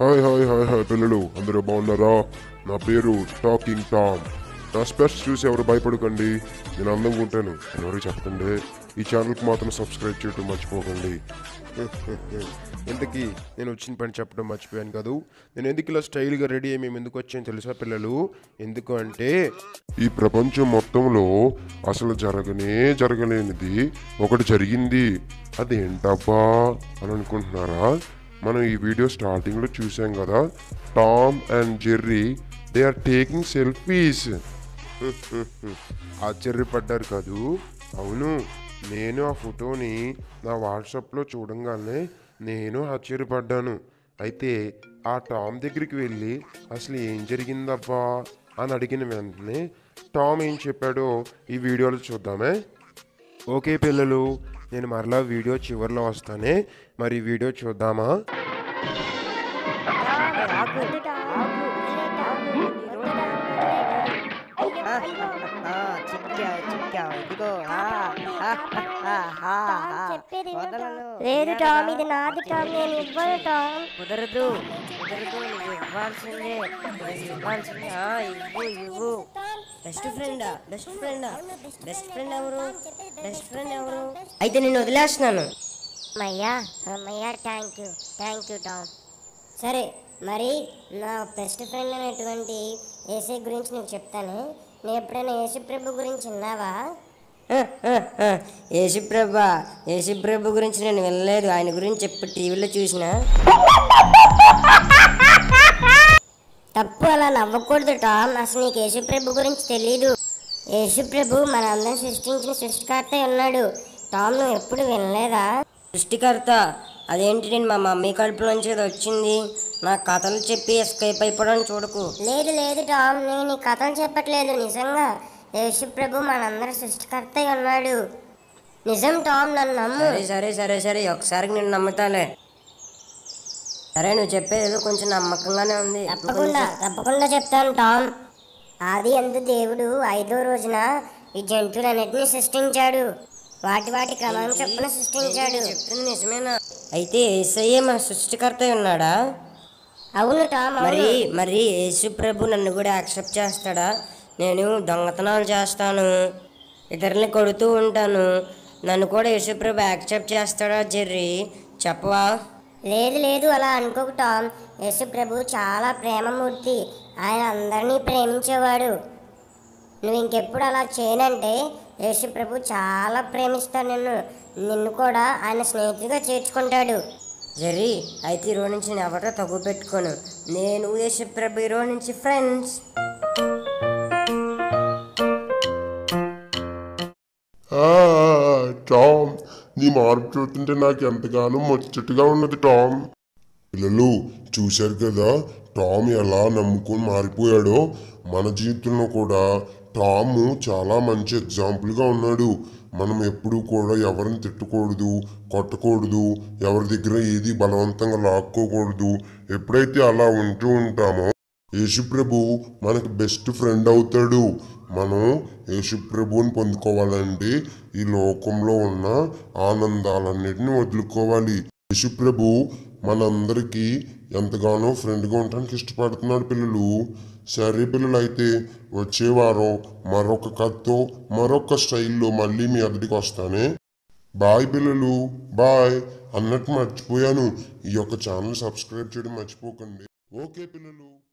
Hi hi hi hi పిల్లలు అందరూ బాగున్నారా నా పేరు టాకింగ్ టామ్ నా స్పెట్స్ చూసి ఎవరు భయపడకండి నేను అందంగా ఉంటాను అని ఎవరు చెప్పకండి ఈ ఛానల్కి మాత్రం సబ్స్క్రైబ్ చేయడం మర్చిపోకండి ఇంతకీ నేను వచ్చిన పని చెప్పడం మర్చిపోయాను కాదు నేను ఎందుకు ఇలా స్టైల్గా రెడీ అయ్యి మేము ఎందుకు వచ్చాను తెలుసా పిల్లలు ఎందుకు అంటే ఈ ప్రపంచం మొత్తంలో అసలు జరగనే జరగలేనిది ఒకటి జరిగింది అదేంటబ్బా అని అనుకుంటున్నారా మనం ఈ వీడియో స్టార్టింగ్లో చూసాం కదా Tom and Jerry they are taking selfies ఆశ్చర్యపడ్డారు కాదు అవును నేను ఆ ఫోటోని నా వాట్సాప్లో చూడంగానే నేను ఆశ్చర్యపడ్డాను అయితే ఆ టామ్ దగ్గరికి వెళ్ళి అసలు ఏం జరిగిందబ్బా అని అడిగిన వెంటనే టామ్ ఏం చెప్పాడో ఈ వీడియోలో చూద్దామే ఓకే పిల్లలు నేను మరలా వీడియో చివరిలో వస్తానే మరి ఈ వీడియో చూద్దామా చిక్కావు చిక్కావు ఇదిగో ఆ, ఆ, ఆ, ఆ, ఆ. చెప్పేది విను వదలను. టామ్. లేదు టామ్ ఇది నాది టామ్ నేను ఇవ్వను టామ్ కుదరదు కుదరదు నువ్వు ఇవ్వాల్సిందే నువ్వు ఇవ్వాల్సిందే ఆ, ఇవ్వు ఇవ్వు బెస్ట్ ఫ్రెండా బెస్ట్ ఫ్రెండా బెస్ట్ ఫ్రెండ్ ఎవరు బెస్ట్ ఫ్రెండ్ ఎవరు అయితే నేను వదిలేస్తున్నాను అమ్మయ్యా అమ్మయ్యా thank you thank you Tom సరే మరి నా బెస్ట్ ఫ్రెండ్ అనేటువంటి ఏసీ గురించి నీకు చెప్తాను నేను ఎప్పుడైనా యేసు ప్రభు గురించి విన్నావా యేసుప్రభ యేసుప్రభు గురించి నేను వినలేదు ఆయన గురించి చెప్పి టీవీలో చూసిన తప్పు అలా నవ్వకూడదు టామ్ అసలు నీకు యేసుప్రభు గురించి తెలీదు యేసుప్రభు మనందరం సృష్టించిన సృష్టికర్త ఉన్నాడు టామ్ నువ్వు ఎప్పుడు వినలేదా సృష్టికర్త అదేంటి నేను మా మమ్మీ కడుపులోంచి ఏదో వచ్చింది నా కథలు చెప్పి ఎస్కేప్ అయిపోవడం చూడకు లేదు లేదు టామ్ నేను నీ కథలు చెప్పట్లేదు నిజంగా యేసుప్రభు మనందరి సృష్టికర్త ఉన్నాడు నిజం టామ్ నన్ను నమ్ము సరే సరే సరే సరే ఒకసారికి నేను నమ్ముతాలే సరే నువ్వు చెప్పేది ఏదో కొంచెం నమ్మకంగానే ఉంది తప్పకుండా తప్పకుండా చెప్తాను టామ్ ఆది అందు దేవుడు ఐదో రోజున ఈ జంతువులన్నిటిని సృష్టించాడు వాటి వాటి క్రమం చొప్పున సృష్టించాడు చెప్తుంది నిజమేనా అయితే ఏసయ్యే మన సృష్టికర్త అయి ఉన్నాడా అవును టామ్ అవును. మరి మరి యేసు ప్రభు నన్ను కూడా యాక్సెప్ట్ చేస్తాడా నేను దొంగతనాలు చేస్తాను ఇతరుల్ని కొడుతూ ఉంటాను నన్ను కూడా యేసు ప్రభు యాక్సెప్ట్ చేస్తాడా జెర్రీ చెప్పవా లేదు లేదు అలా అనుకోకు టామ్ యేసు ప్రభు చాలా ప్రేమమూర్తి ఆయన అందరినీ ప్రేమించేవాడు నువ్వు ఇంకెప్పుడు అలా చేయనంటే యేసు ప్రభు చాలా ప్రేమిస్తాడు నిన్ను నిన్ను కూడా ఆయన స్నేహితుడిగా చేర్చుకుంటాడు జెర్రీ అయితే ఈ రోజు నుంచి నేను ఎవరో తగ్గు పెట్టుకోను నేను యేసు ప్రభు ఈ రోజు నుంచి ఫ్రెండ్స్ ఆ, టామ్ నీ మార్పు చూస్తుంటే నాకు ఎంతగానో ముచ్చటగా ఉన్నది టామ్ పిల్లలు చూశారు కదా టామ్ ఎలా నమ్ముకొని మారిపోయాడో మన జీవితంలో కూడా టామ్ చాలా మంచి ఎగ్జాంపుల్గా ఉన్నాడు మనం ఎప్పుడూ కూడా ఎవరిని తిట్టకూడదు కొట్టకూడదు ఎవరి దగ్గర ఏది బలవంతంగా లాక్కోకూడదు ఎప్పుడైతే అలా ఉంటూ ఉంటామో యేసుప్రభు మనకు బెస్ట్ ఫ్రెండ్ అవుతాడు మనం యేసుప్రభుని పొందుకోవాలంటే ఈ లోకంలో ఉన్న ఆనందాలన్నిటిని వదులుకోవాలి యేసుప్రభు మనందరికీ ఎంతగానో ఫ్రెండ్గా ఉండడానికి ఇష్టపడుతున్నాడు పిల్లలు సరే పిల్లలు అయితే వచ్చే వారం మరొక కథతో మరొక స్టైల్లో మళ్ళీ మీ ఎదుటికి వస్తానే బాయ్ పిల్లలు బాయ్ అన్నట్టు మర్చిపోయాను ఈ యొక్క ఛానల్ సబ్స్క్రైబ్ చేయడం మర్చిపోకండి ఓకే పిల్లలు